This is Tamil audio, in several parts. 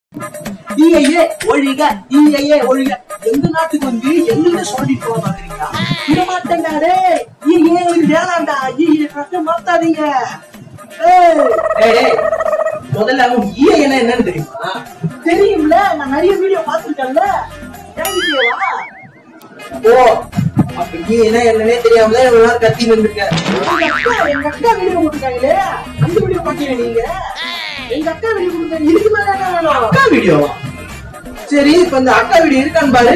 டிஐஏ ஒழிக டிஐஏ ஒழிக எந்த நாட்டுக்கு வந்து எங்கிட்ட சொல்லிட்டு போக பாக்குறீங்களா விட மாட்டேங்காரே டிஐஏ வேணாண்டா டிஐஏ கஷ்டம் மாத்தாதீங்க ஏய், ஏய், ஏய், முதல்ல அவங்க ஈய என்ன என்னன்னு தெரியுமா தெரியும்ல நான் நிறைய வீடியோ பார்த்திருக்கேன்ல தேங்க்யூவா ஓ அப்ப ஈய என்ன என்னன்னே தெரியாம தான் இவ்வளவு நேரம் கத்தி நின்றுருக்க எங்க அக்கா வீடியோ போட்டுருக்காங்களே அந்த வீடியோ பாத்தீங்க நீங்க எங்க அக்கா வீடியோ கொடுத்தாங்க இதுக்கு மேல என்ன வேணும் அக்கா வீடியோவா சரி இப்ப இந்த அக்கா வீடியோ இருக்கான்னு பாரு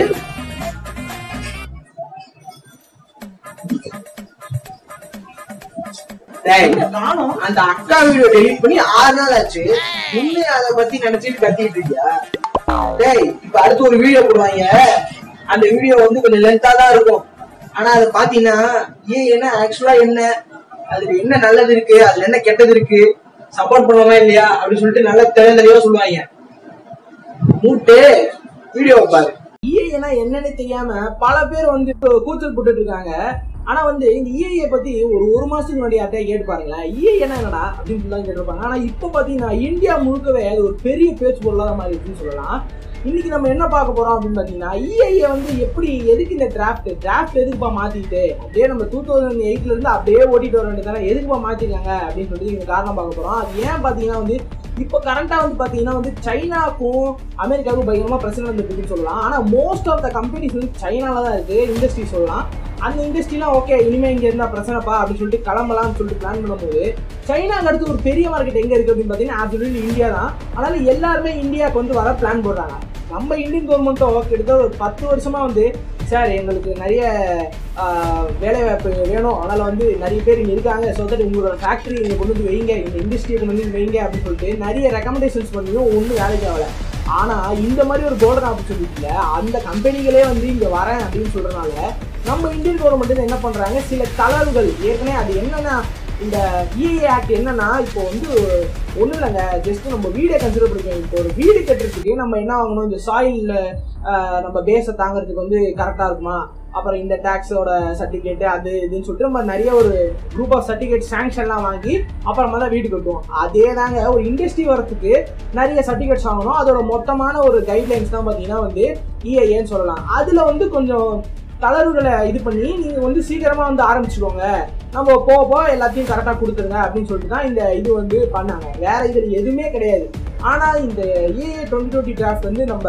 டேய், அந்த அக்கா வீடியோ டெலீட் பண்ணி ஆறு நாள் ஆச்சு உண்மையை அதை பத்தி நினைச்சிட்டு கத்திட்டு இருக்கியா டேய் இப்ப அடுத்து ஒரு வீடியோ போடுவாங்க அந்த வீடியோ வந்து கொஞ்சம் லென்த்தா தான் இருக்கும் ஆனா அதை பாத்தீங்கன்னா ஏன் என்ன ஆக்சுவலா என்ன அதுல என்ன நல்லது இருக்கு அதுல என்ன கெட்டது இருக்கு சப்போர்ட் பண்ணுவோமா இல்லையா அப்படின்னு சொல்லிட்டு நல்லா தெளிவ தெளிவா சொல்லுவாங்க மூட்டு வீடியோ பாரு இஏனா என்னன்னு தெரியாம பல பேர் வந்து இப்போ கூச்சல் போட்டுட்டு இருக்காங்க ஆனா வந்து இந்த இஏஐ பத்தி ஒரு ஒரு மாசத்துக்கு முன்னாடி யார்கிட்ட கேட்டு பாருங்களேன் இஏ என்னடா அப்படின்னு சொல்லி கேட்டிருப்பாங்க ஆனா இப்போ பாத்தீங்கன்னா இந்தியா முழுக்கவே அது ஒரு பெரிய பேச்சு பொருளாத மாதிரி இருக்குன்னு சொல்லலாம் இன்னைக்கு நம்ம என்ன பார்க்க போறோம் அப்படின்னு பாத்தீங்கன்னா இஐஏ வந்து எப்படி எதுக்கு இந்த டிராஃப்ட் டிராஃப்ட் எதுக்குப்பா மாத்திட்டு அப்படியே நம்ம டூ தௌசண்ட் எயிட்ல இருந்து அப்படியே ஓட்டிட்டு வர வேண்டியதானே எதுக்குப்பா மாத்திருக்காங்க அப்படின்னு சொல்லிட்டு இந்த காரணம் பார்க்க போறோம் அது ஏன் பாத்தீங்கன்னா வந்து இப்போ கரண்டா வந்து பாத்தீங்கன்னா வந்து சைனாக்கும் அமெரிக்காவுக்கும் பயங்கரமா பிரச்சனை வந்துருக்குன்னு சொல்லலாம் ஆனா மோஸ்ட் ஆஃப் த கம்பெனிஸ் வந்து சைனால தான் இருக்கு இண்டஸ்ட்ரி சொல்லலாம் அந்த இண்டஸ்ட்ரிலாம் ஓகே இனிமே இங்க இருந்தா பிரச்சனைப்பா அப்படின்னு சொல்லிட்டு கிளம்பலாம்னு சொல்லிட்டு பிளான் பண்ணும்போது சைனாக்கு அடுத்து ஒரு பெரிய மார்க்கெட் எங்க இருக்கு அப்படின்னு பாத்தீங்கன்னா absolutely இந்தியா தான் அதனால எல்லாருமே இந்தியாவுக்கு வந்து வர பிளான் போடுறாங்க நம்ம இந்தியன் கவர்மெண்ட்டும் கிட்டத்தட்ட ஒரு பத்து வருஷமா வந்து சார் எங்களுக்கு நிறைய ஆஹ், வேலை வாய்ப்பு வேணும் அதனால வந்து நிறைய பேர் இங்க இருக்காங்க ஸோ தட் உங்களோட ஃபேக்டரி இங்க கொண்டு வந்து வைங்க இந்த இண்டஸ்ட்ரியை கொண்டு வந்து வைங்க அப்படின்னு சொல்லிட்டு நிறைய ரெக்கமெண்டேஷன்ஸ் பண்ணியும் ஒன்றும் வேலைக்கு ஆகல ஆனா இந்த மாதிரி ஒரு கோல்டன் ஆப்பர்ச்சுனிட்டியில அந்த கம்பெனிகளே வந்து இங்க வரேன் அப்படின்னு சொல்றதுனால நம்ம இந்தியன் கவர்மெண்ட் என்ன பண்றாங்க சில தளர்வுகள் ஏற்கனவே அது என்னன்னா இந்த இஏ ஆக்ட் என்னன்னா இப்போ வந்து ஒன்றும் இல்லைங்க ஜஸ்ட் நம்ம வீடை கன்சிடர் பண்ணிக்கோங்க இப்போ ஒரு வீடு கட்டுறதுக்கு நம்ம என்ன வாங்கணும் இந்த சாயில் நம்ம பேஸை தாங்கிறதுக்கு வந்து கரெக்டாக இருக்குமா அப்புறம் இந்த டேக்ஸோட சர்டிஃபிகேட் அது இதுன்னு சொல்லிட்டு நம்ம நிறைய ஒரு குரூப் ஆஃப் சர்டிஃபிகேட் சாங்ஷன்லாம் வாங்கி அப்புறமா தான் வீடு கட்டுவோம் அதே தாங்க ஒரு இண்டஸ்ட்ரி வரத்துக்கு நிறைய சர்டிஃபிகேட்ஸ் வாங்கணும் அதோட மொத்தமான ஒரு கைட்லைன்ஸ் தான் பார்த்தீங்கன்னா வந்து இஐஏன்னு சொல்லலாம் அதில் வந்து கொஞ்சம் தளர்வுகளை இது பண்ணி நீங்க வந்து சீக்கிரமா வந்து ஆரம்பிச்சுக்கோங்க நம்ம போக போக எல்லாத்தையும் கரெக்டாக கொடுத்துருங்க அப்படின்னு சொல்லிட்டு தான் இந்த இது வந்து பண்ணாங்க வேற இதில் எதுவுமே கிடையாது ஆனால் இந்த ஏஏ டுவெண்ட்டி டுவெண்ட்டி டிராஃப்ட் வந்து நம்ம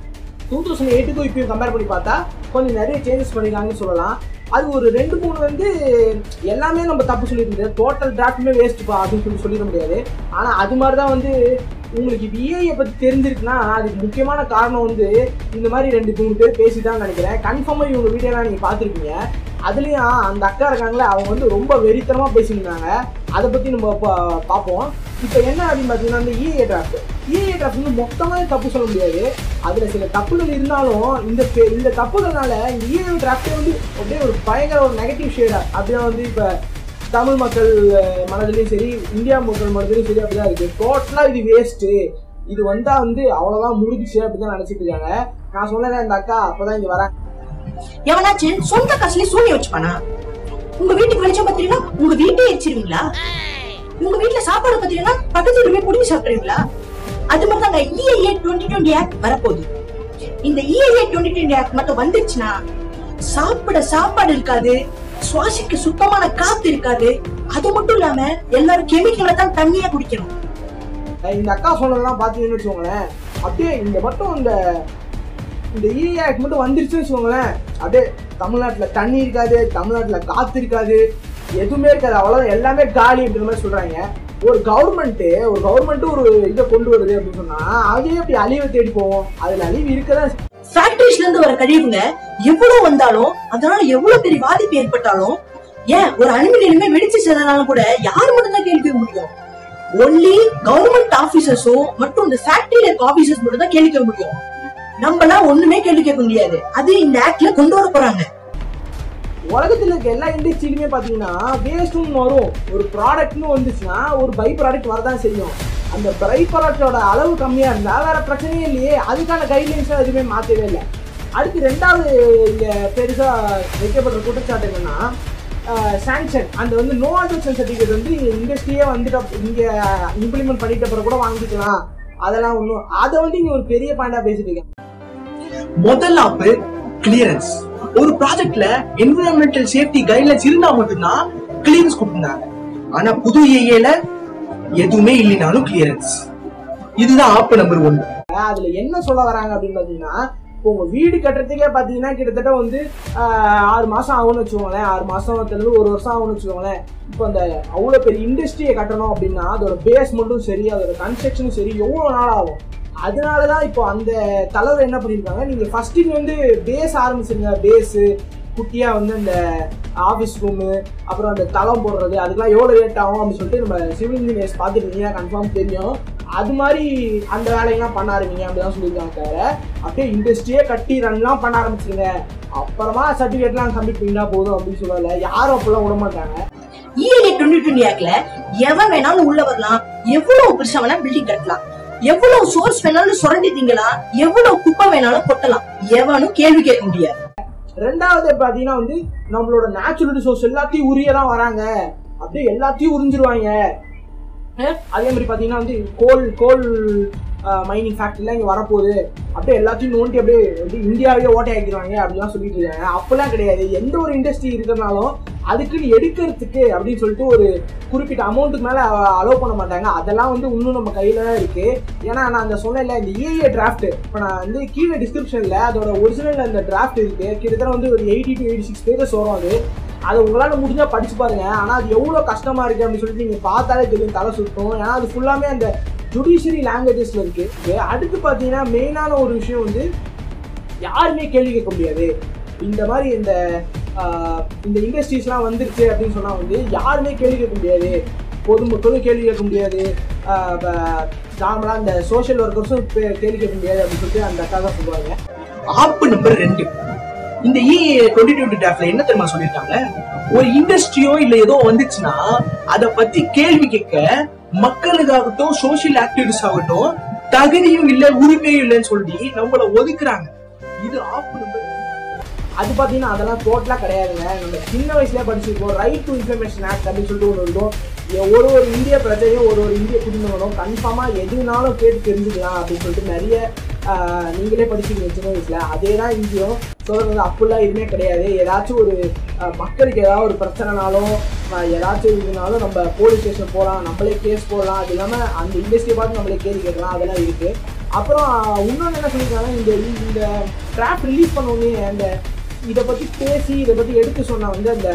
டூ தௌசண்ட் எயிட்டுக்கும் இப்பயும் கம்பேர் பண்ணி பார்த்தா கொஞ்சம் நிறைய சேஞ்சஸ் பண்ணிருக்காங்கன்னு சொல்லலாம் அது ஒரு ரெண்டு மூணு வந்து எல்லாமே நம்ம தப்பு சொல்லியிருந்தது டோட்டல் டிராஃப்ட்டுமே வேஸ்ட்டுப்பா அப்படின்னு சொல்லி சொல்லிட முடியாது ஆனால் அது மாதிரி தான் வந்து உங்களுக்கு இப்போ இஏஐ பற்றி தெரிஞ்சிருக்குன்னா அதுக்கு முக்கியமான காரணம் வந்து இந்த மாதிரி ரெண்டு மூணு பேர் பேசிட்டான்னு நினைக்கிறேன் கன்ஃபார்மாக இவங்க வீடியோலாம் நீங்கள் பார்த்துருப்பீங்க அதுலேயும் அந்த அக்கா இருக்காங்களே அவங்க வந்து ரொம்ப வெறித்தனமாக பேசியிருந்தாங்க அதை பற்றி நம்ம பா- பார்ப்போம் இப்போ என்ன அப்படின்னு பார்த்தீங்கன்னா அந்த இஏஏ டிராஃப்ட் இஏஏ டிராஃப்ட் வந்து மொத்தமாக தப்பு சொல்ல முடியாது அதில் சில தப்புகள் இருந்தாலும் இந்த பெ- இந்த தப்புகள்னால இந்த இஏஏ டிராஃப்டே வந்து அப்படியே ஒரு பயங்கர ஒரு நெகட்டிவ் ஷேடாக அப்படியே வந்து இப்போ தமிழ் மக்கள் அஹ், மனதிலையும் சரி இந்தியா மக்கள் மனதிலையும் சரி அப்படிதான் இருக்கு டோட்டலாக இது வேஸ்ட்டு இது வந்தா வந்து அவ்வளோதான் முடிஞ்சிச்சு அப்படின்னு நினைச்சிட்டு இருக்காங்க நான் சொன்னேன் அந்த அக்கா அப்பதான் இங்க வரேன் எவனாச்சும் சொந்த காசுல சூனிய வச்சுப்பானா உங்க வீட்டுக்கு வெளிச்சம் பாத்தீங்கன்னா உங்க வீட்டே எரிச்சிருவீங்களா உங்க வீட்டுல சாப்பாடு பாத்தீங்கன்னா பக்கத்து வீட்டுமே புடிங்கி சாப்பிடுவீங்களா அது மாதிரி தாங்க இஐஏ டுவெண்ட்டி டுவெண்ட்டி ஆக்ட் வரப்போகுது இந்த இஐஏ டுவெண்ட்டி டுவெண்ட்டி ஆக்ட் மட்டும் வந்துருச்சுன்னா சாப்பிட சாப்பாடு இருக்காது சுவாசிக்க சுத்தமான காத்து இருக்காது அது மட்டும் இல்லாம எல்லாரும் கெமிக்கலை தான் தண்ணியா குடிக்கணும் அஹ் இந்த அக்கா சொன்னதெல்லாம் பார்த்தீங்கன்னு வச்சுக்கோங்களேன் அப்படியே இந்த மட்டும் இந்த இந்த இஏ ஆக்ட் மட்டும் வந்துருச்சுன்னு வச்சுக்கோங்களேன் அப்படியே தமிழ்நாட்டில் தண்ணி இருக்காது தமிழ்நாட்டில் காற்று இருக்காது எதுவுமே இருக்காது அவ்வளோதான் எல்லாமே காலி அப்படின்ற மாதிரி சொல்கிறாங்க ஒரு கவர்மெண்ட்டு ஒரு கவர்மெண்ட்டு ஒரு இதை கொண்டு வருது அப்படின்னு சொன்னால் அதே அப்படி அழிவை தேடி போவோம் அதில் அழிவு இருக்கதான் ஃபேக்டரிஸ்ல இருந்து வர கழிவுங்க எவ்வளவு வந்தாலும் அதனால எவ்வளவு பெரிய பாதிப்பு ஏற்பட்டாலும் ஏன் ஒரு அணுமின் நிலைமை வெடிச்சு சென்றனாலும் கூட யார் மட்டும் தான் கேள்வி கேட்க முடியும் ஒன்லி கவர்மெண்ட் ஆபீசர்ஸோ மற்றும் இந்த ஃபேக்டரியில இருக்க ஆபீசர்ஸ் மட்டும் தான் கேள்வி கேட்க முடியும் நம்மலாம் ஒண்ணுமே கேள்வி கேட்க முடியாது அது இந்த ஆக்ட்ல கொண்டு வர போறாங்க உலகத்தில் இருக்க எல்லா இண்டஸ்ட்ரியிலுமே பார்த்தீங்கன்னா வேஸ்ட்னு வரும் ஒரு ப்ராடக்ட்னு வந்துச்சுன்னா ஒரு பை ப்ராடக்ட் வரதான் செய்யும் அந்த பை ப்ராடக்டோட அளவு கம்மியாக இருந்தால் வேற பிரச்சனையே இல்லையே அதுக்கான கைட்லைன்ஸும் எதுவுமே மாற்றவே இல்லை அடுத்து ரெண்டாவது இங்கே பெருசாக வைக்கப்படுற குற்றச்சாட்டு என்னன்னா சாங்ஷன் அந்த வந்து நோ அட்வர்ஷன் சர்டிஃபிகேட் வந்து இண்டஸ்ட்ரியே வந்துட்டு இங்கே இம்ப்ளிமெண்ட் பண்ணிட்ட பிறகு கூட வாங்கிக்கலாம் அதெல்லாம் ஒண்ணும் அதை வந்து இங்க ஒரு பெரிய பாயிண்டா பேசிட்டு இருக்கேன் முதல் ஆப்பு கிளியரன்ஸ் ஒரு ப்ராஜெக்ட்ல என்விரான்மெண்டல் சேஃப்டி கைட்லைன்ஸ் இருந்தா மட்டும்தான் கிளியரன்ஸ் கொடுத்திருந்தாங்க ஆனா புது ஏஏல எதுவுமே இல்லைனாலும் கிளியரன்ஸ் இதுதான் ஆப்பு நம்பர் ஒன்னு அதுல என்ன சொல்ல வராங்க அப்படின்னு பாத்தீங்கன்னா இப்போ உங்க வீடு கட்டுறதுக்கே பாத்தீங்கன்னா கிட்டத்தட்ட வந்து ஆஹ், ஆறு மாசம் ஆகும்னு வச்சுக்கோங்களேன் ஆறு மாசத்துல ஒரு வருஷம் ஆகும்னு வச்சுக்கோங்களேன் இப்போ அந்த அவ்வளவு பெரிய இண்டஸ்ட்ரியை கட்டணும் அப்படின்னா அதோட பேஸ்மெண்ட்டும் சரி அதோட கன்ஸ்ட்ரக்ஷனும் சரி எவ்வளவு நாள் ஆகும் அதனாலதான் இப்போ அந்த தலைவர் என்ன பண்ணிருக்காங்க நீங்க ஃபர்ஸ்ட் நீங்க வந்து பேஸ் ஆரம்பிச்சிருங்க பேஸ் குட்டியா வந்து அந்த ஆஃபீஸ் ரூமு அப்புறம் அந்த தளம் போடுறது அதுக்கெல்லாம் எவ்வளோ ரேட் ஆகும் அப்படின்னு சொல்லிட்டு நம்ம சிவில் இன்ஜினியர்ஸ் பார்த்துருக்கீங்கன்னா கன்ஃபார்ம் தெரியும் அது மாதிரி அந்த வேலையெல்லாம் பண்ண ஆரம்பிங்க அப்படிதான் சொல்லியிருக்காங்க தவிர அப்படியே இண்டஸ்ட்ரியே கட்டி ரன்லாம் பண்ண ஆரம்பிச்சிருங்க அப்புறமா சர்டிஃபிகேட்லாம் கம்ப்ளீட் பண்ணிட்டா போதும் அப்படின்னு சொல்லல யாரும் அப்பெல்லாம் விட மாட்டாங்க இஏஏ டுவெண்ட்டி டுவெண்ட்டி ஆக்ல எவன் வேணாலும் உள்ள வரலாம் எவ்வளவு பெருசா வேணா பில்டிங் கட்டலாம் எவ்வளவு சோர்ஸ் வேணாலும் சுரண்டி திங்கலாம் எவ்வளவு குப்பை வேணாலும் கொட்டலாம் எவனும் கேள்வி கேட்க முடியாது ரெண்டாவது பாத்தீங்கன்னா வந்து நம்மளோட நேச்சுரல் ரிசோர்ஸ் எல்லாத்தையும் உரிய தான் வராங்க அப்படியே எல்லாத்தையும் உறிஞ்சிருவாங்க அஹ் அதே மாதிரி பாத்தீங்கன்னா வந்து கோல் கோல் மைனிங் ஃபேக்டரிலாம் இங்க வரப்போகுது அப்படியே எல்லாத்தையும் நோண்டி அப்படியே வந்து இந்தியாவே ஓட்டை ஆக்கிடுவாங்க அப்படிலாம் சொல்லிட்டு இருக்காங்க அப்பெல்லாம் கிடையாது எந்த ஒரு இண்டஸ்ட்ரி இருக்கிறனாலும் அதுக்குன்னு எடுக்கிறதுக்கு அப்படின்னு சொல்லிட்டு ஒரு குறிப்பிட்ட அமௌண்ட்டுக்கு மேல அலோவ் பண்ண மாட்டாங்க அதெல்லாம் வந்து இன்னும் நம்ம கையில தான் இருக்கு ஏன்னா நான் அந்த சொன்னேன்ல இந்த ஏஏ டிராஃப்ட் இப்போ நான் வந்து கீழே டிஸ்கிரிப்ஷன்ல அதோட ஒரிஜினல் அந்த டிராஃப்ட் இருக்கு கிட்டத்தட்ட வந்து ஒரு eighty to eighty six pages வரும் அது அதை உங்களால முடிஞ்சா படிச்சு பாருங்க ஆனா அது எவ்வளவு கஷ்டமா இருக்கு அப்படின்னு சொல்லிட்டு நீங்க பார்த்தாலே தெரியும் தலை சுத்தும் ஏன்னா அது ஃபுல்லாமே அந்த ஜுடிஷியரி லாங்குவேஜஸ்ல இருக்கு இது அடுத்து பாத்தீங்கன்னா மெயினான ஒரு விஷயம் வந்து யாருமே கேள்வி கேட்க முடியாது இந்த மாதிரி இந்த ஆஹ், இந்த இண்டஸ்ட்ரீஸ்லாம் வந்துருச்சு அப்படின்னு சொன்னா வந்து யாருமே கேள்வி கேட்க முடியாது பொதுமக்களும் கேள்வி கேட்க முடியாது நார்மலா இந்த சோஷியல் ஒர்க்கர்ஸும் கேள்வி கேட்க முடியாது அப்படின்னு சொல்லிட்டு அந்த அக்கா தான் சொல்லுவாங்க ஆப்பு நம்பர் ரெண்டு இந்த இஏ டுவெண்ட்டி டுவெண்ட்டி டிராஃப்ட்ல என்ன தெரியுமா சொல்லியிருக்காங்க ஒரு இண்டஸ்ட்ரியோ இல்ல ஏதோ வந்துச்சுன்னா அத பத்தி கேள்வி கேட்க மக்களுக்காகட்டும் சோஷியல் ஆக்டிவிட்டிஸ் ஆகட்டும் தகுதியும் இல்ல உரிமையும் இல்லைன்னு சொல்லி நம்மள ஒதுக்குறாங்க இது ஆப்பு நம்பர் அது பார்த்தீங்கன்னா அதெல்லாம் டோட்டலாக கிடையாதுங்க நம்ம சின்ன வயசுலேயே படிச்சிருக்கோம் ரைட் டு இன்ஃபர்மேஷன் ஆக்ட் அப்படின்னு சொல்லிட்டு ஒன்று இருக்கும் எ- ஒரு ஒரு இந்திய பிரஜையும் ஒரு ஒரு இந்திய குடிமகனும் கன்ஃபார்மாக எதுனாலும் கேட்டு தெரிஞ்சுக்கலாம் அப்படின்னு சொல்லிட்டு நிறைய ஆஹ், நீங்களே படிச்சிருக்கீங்க சின்ன வயசில் அதே தான் இங்கேயும் சொல்கிறது அப்படிலாம் எதுவுமே கிடையாது ஏதாச்சும் ஒரு ஆஹ், மக்களுக்கு ஏதாவது ஒரு பிரச்சனைனாலும் ஆஹ், ஏதாச்சும் இதுனாலும் நம்ம போலீஸ் ஸ்டேஷன் போகலாம் நம்மளே கேஸ் போடலாம் அது இல்லாமல் அந்த இண்டஸ்ட்ரியை பார்த்து நம்மளே கேள்வி கேட்கலாம் அதெல்லாம் இருக்குது அப்புறம் இன்னொன்று என்ன சொல்லியிருக்காங்கன்னா இந்த இந்த டிராஃப்ட் ரிலீஸ் பண்ண உடனே அந்த இதை பற்றி பேசி இதை பற்றி எடுத்து சொன்ன வந்து அந்த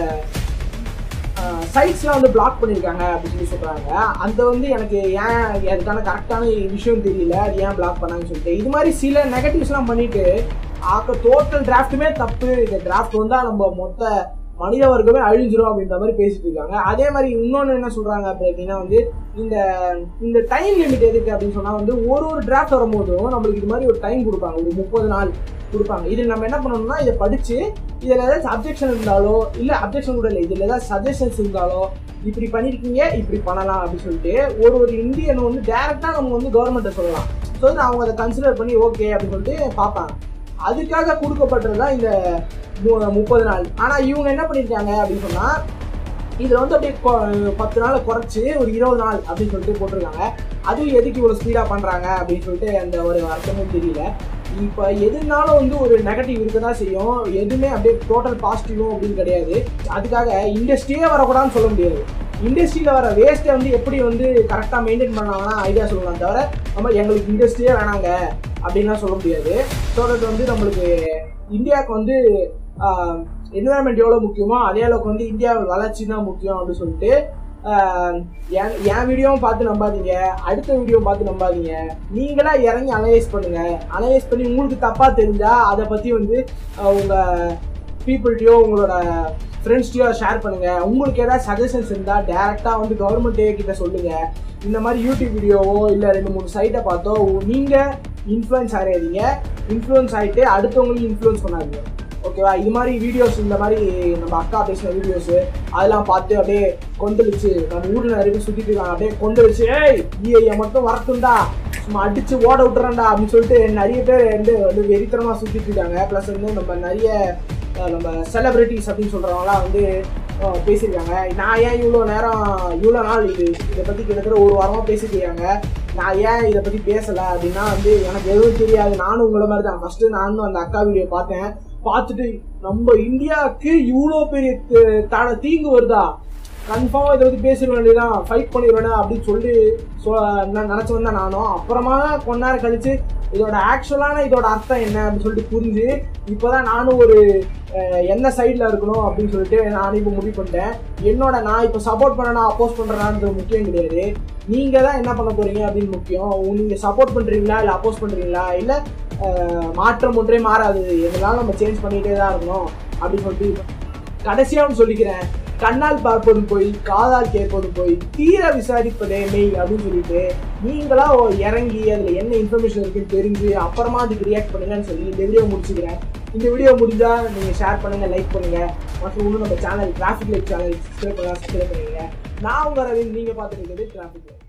சைட்ஸ்லாம் வந்து பிளாக் பண்ணியிருக்காங்க அப்படின்னு சொல்லி சொல்கிறாங்க அந்த வந்து எனக்கு ஏன் அதுக்கான கரெக்டான விஷயம் தெரியல அது ஏன் பிளாக் பண்ணாங்கன்னு சொல்லிட்டு இது மாதிரி சில நெகட்டிவ்ஸ்லாம் பண்ணிட்டு ஆக்க டோட்டல் டிராஃப்ட்டுமே தப்பு இந்த டிராஃப்ட் வந்தால் நம்ம மொத்த மனித வர்க்கமே அழிஞ்சிரும் அப்படின்ற மாதிரி பேசிட்டு இருக்காங்க அதே மாதிரி இன்னொன்று என்ன சொல்றாங்க அப்படின்னா வந்து இந்த இந்த டைம் லிமிட் எதுக்கு அப்படின்னு சொன்னா வந்து ஒரு ஒரு டிராஃப்ட் வரும்போதும் நம்மளுக்கு இது மாதிரி ஒரு டைம் கொடுப்பாங்க ஒரு முப்பது நாள் கொடுப்பாங்க இது நம்ம என்ன பண்ணணும்னா இதை படிச்சு இதுல ஏதாச்சும் அப்ஜெக்ஷன் இருந்தாலோ இல்ல அப்ஜெக்ஷன் கூட இல்லை இதுல ஏதாவது சஜஷன்ஸ் இருந்தாலோ இப்படி பண்ணிருக்கீங்க இப்படி பண்ணலாம் அப்படின்னு சொல்லிட்டு ஒரு ஒரு இந்தியன் வந்து டைரக்டா நம்ம வந்து கவர்மெண்ட்டை சொல்லலாம் ஸோ அவங்க அதை கன்சிடர் பண்ணி ஓகே அப்படின்னு சொல்லிட்டு பார்ப்பாங்க அதுக்காக கொடுக்கப்பட்டது தான் இந்த மு- முப்பது நாள் ஆனா இவங்க என்ன பண்ணிருக்காங்க அப்படின்னு சொன்னா இதுல வந்து அப்படியே கொ- பத்து நாள் குறைச்சு ஒரு இருபது நாள் அப்படின்னு சொல்லிட்டு போட்டிருக்காங்க அதுவும் எதுக்கு இவ்வளவு ஸ்பீடா பண்றாங்க அப்படின்னு சொல்லிட்டு அந்த ஒரு அர்த்தமும் தெரியல இப்ப எதுனாலும் வந்து ஒரு நெகட்டிவ் இருக்க தான் செய்யும் எதுவுமே அப்படியே டோட்டல் பாசிட்டிவும் அப்படின்னு கிடையாது அதுக்காக இண்டஸ்ட்ரியே வரக்கூடாதுன்னு சொல்ல முடியாது இண்டஸ்ட்ரியில வர வேஸ்ட்டை வந்து எப்படி வந்து கரெக்டாக மெயின்டைன் பண்ணாங்கன்னா ஐடியா சொல்லலாம் தவிர நம்ம எங்களுக்கு இண்டஸ்ட்ரியே வேணாங்க அப்படின்லாம் சொல்ல முடியாது சொல்றது வந்து நம்மளுக்கு இந்தியாவுக்கு வந்து என்விரான்மெண்ட் எவ்வளோ முக்கியமோ அதே அளவுக்கு வந்து இந்தியா வளர்ச்சி தான் முக்கியம் அப்படின்னு சொல்லிட்டு ஆஹ், என் என் வீடியோவும் பார்த்து நம்பாதீங்க அடுத்த வீடியோ பார்த்து நம்பாதீங்க நீங்களா இறங்கி அனலைஸ் பண்ணுங்க அனலைஸ் பண்ணி உங்களுக்கு தப்பா தெரிஞ்சா அதை பத்தி வந்து ஆஹ், உங்க பீப்புள்கிட்டயோ உங்களோட ஃப்ரெண்ட்ஸ்டையோ ஷேர் பண்ணுங்க உங்களுக்கு ஏதாவது சஜஷன்ஸ் இருந்தா டேரக்டா வந்து கவர்மெண்ட்டே கிட்ட சொல்லுங்க இந்த மாதிரி யூடியூப் வீடியோவோ இல்ல ரெண்டு மூணு சைட்டை பார்த்தோ நீங்க இன்ஃப்ளூயன்ஸ் ஆகாதீங்க இன்ஃப்ளூயன்ஸ் ஆயிட்டு அடுத்தவங்களையும் இன்ஃப்ளூயன்ஸ் பண்ணாதீங்க ஓகேவா இது மாதிரி வீடியோஸ் இந்த மாதிரி நம்ம அக்கா பேசின வீடியோஸ் அதெல்லாம் பார்த்து அப்படியே கொந்தளிச்சு நம்ம ஊர்ல நிறைய பேர் சுத்திட்டு இருக்காங்க அப்படியே கொந்தளிச்சு ஏய் ஈஐ மட்டும் வரட்டும்டா சும்மா அடிச்சு ஓட விட்டுறேன்டா அப்படின்னு சொல்லிட்டு நிறைய பேர் வந்து வந்து வெறித்தனமா சுத்திட்டு இருக்காங்க ப்ளஸ் வந்து நம்ம நிறைய அஹ், நம்ம செலிபிரிட்டிஸ் அப்படின்னு சொல்றவங்கலாம் வந்து அஹ், பேசியிருக்காங்க நான் ஏன் இவ்வளோ நேரம் இவ்வளோ நாள் இது இதை பத்தி கிட்டத்தட்ட ஒரு வாரமா பேசிட்டு இருக்காங்க நான் ஏன் இதை பத்தி பேசல அப்படின்னா வந்து எனக்கு எதுவும் தெரியாது நானும் உங்களை மாதிரி தான் ஃபர்ஸ்ட் நானும் அந்த அக்கா வீடியோ பார்த்தேன் பார்த்துட்டு நம்ம இந்தியாவுக்கு இவ்வளோ பெரிய தி- தான தீங்கு வருதா கன்ஃபார்மாக இதை பற்றி பேசிட வேண்டியதான் ஃபைட் பண்ணிடுவேன் அப்படின்னு சொல்லி சொ நான் நினச்சி வந்தேன் நானும் அப்புறமா கொஞ்ச நேரம் கழிச்சு இதோட ஆக்சுவலான இதோட அர்த்தம் என்ன அப்படின்னு சொல்லிட்டு புரிஞ்சு இப்போதான் நானும் ஒரு அஹ், என்ன சைடில் இருக்கணும் அப்படின்னு சொல்லிட்டு நானும் இப்போ முடிவு பண்ணிட்டேன் என்னோட நான் இப்போ சப்போர்ட் பண்ணனா அப்போஸ் பண்ணுறேனான்றது முக்கியம் கிடையாது நீங்கள் தான் என்ன பண்ண போறீங்க அப்படின்னு முக்கியம் நீங்கள் சப்போர்ட் பண்ணுறீங்களா இல்லை அப்போஸ் பண்ணுறீங்களா இல்லை மாற்றம் ஒன்றே மாறாது எதனாலும் நம்ம சேஞ்ச் பண்ணிகிட்டே தான் இருக்கணும் அப்படின்னு சொல்லிட்டு கடைசியாவும் சொல்லிக்கிறேன் கண்ணால் பார்ப்பதும் போய் காதால் கேட்பதும் போய் தீர விசாரிப்பதே மெய் அப்படின்னு சொல்லிட்டு நீங்களா ஒ- இறங்கி அதுல என்ன இன்ஃபர்மேஷன் இருக்குன்னு தெரிஞ்சு அப்புறமா அதுக்கு ரியாக்ட் பண்ணுங்கன்னு சொல்லி இந்த வீடியோ முடிச்சுக்கிறேன் இந்த வீடியோ முடிஞ்சா நீங்க ஷேர் பண்ணுங்க லைக் பண்ணுங்க மற்றும் இன்னும் நம்ம channel traffic light channel subscribe பண்ணா சப்ஸ்கிரைப் பண்ணுங்க நான் உங்க ரவி நீங்க பார்த்துட்டு இருக்கிறது டிராஃபிக் லைட்